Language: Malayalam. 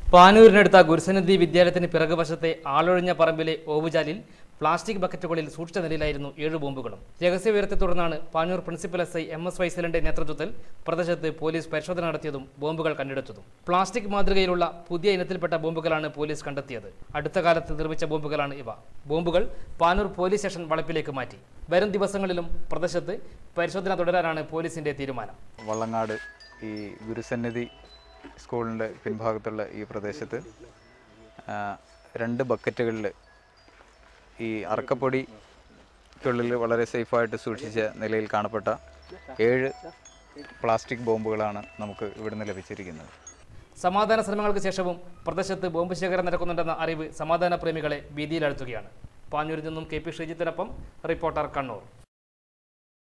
പാനൂരിനടുത്ത ഗുരുസന്നിധി വിദ്യാലയത്തിന് പിറകുവശത്തെ ആളൊഴിഞ്ഞ പറമ്പിലെ ഓവുചാലിൽ പ്ലാസ്റ്റിക് ബക്കറ്റുകളിൽ സൂക്ഷിച്ച നിലയിലായിരുന്നു ഏഴ് ബോംബുകളും രഹസ്യവിവരത്തെ തുടർന്നാണ് Panoor principal S I M S വൈസലിന്റെ നേതൃത്വത്തിൽ പ്രദേശത്ത് പോലീസ് പരിശോധന നടത്തിയതും ബോംബുകൾ കണ്ടെടുത്തതും പ്ലാസ്റ്റിക് മാതൃകയിലുള്ള പുതിയ ഇനത്തിൽപ്പെട്ട ബോംബുകളാണ് പോലീസ് കണ്ടെത്തിയത് അടുത്ത കാലത്ത് നിർമ്മിച്ച ബോംബുകളാണ് ഇവ ബോംബുകൾ പാനൂർ പോലീസ് സ്റ്റേഷൻ വളപ്പിലേക്ക് മാറ്റി വരും ദിവസങ്ങളിലും പ്രദേശത്ത് പരിശോധന തുടരാനാണ് പോലീസിന്റെ തീരുമാനം വള്ളങ്ങാട് ഈ ഗുരുസന്നിധി സ്കൂളിൻ്റെ പിൻഭാഗത്തുള്ള ഈ പ്രദേശത്ത് ആ, രണ്ട് ബക്കറ്റുകളിൽ ഈ അറക്കപ്പൊടിക്കുള്ളിൽ വളരെ സേഫായിട്ട് സൂക്ഷിച്ച നിലയിൽ കാണപ്പെട്ട ഏഴ് പ്ലാസ്റ്റിക് ബോംബുകളാണ് നമുക്ക് ഇവിടുന്ന് ലഭിച്ചിരിക്കുന്നത് സമാധാന ശ്രമങ്ങൾക്ക് ശേഷവും പ്രദേശത്ത് ബോംബ് ശേഖരം നടക്കുന്നുണ്ടെന്ന അറിവ് സമാധാന പ്രേമികളെ ഭീതിയിലാഴ്ത്തുകയാണ് പാഞ്ഞൂരിൽ നിന്നും കെ പി ഷീജിത്തിനൊപ്പം റിപ്പോർട്ടർ കണ്ണൂർ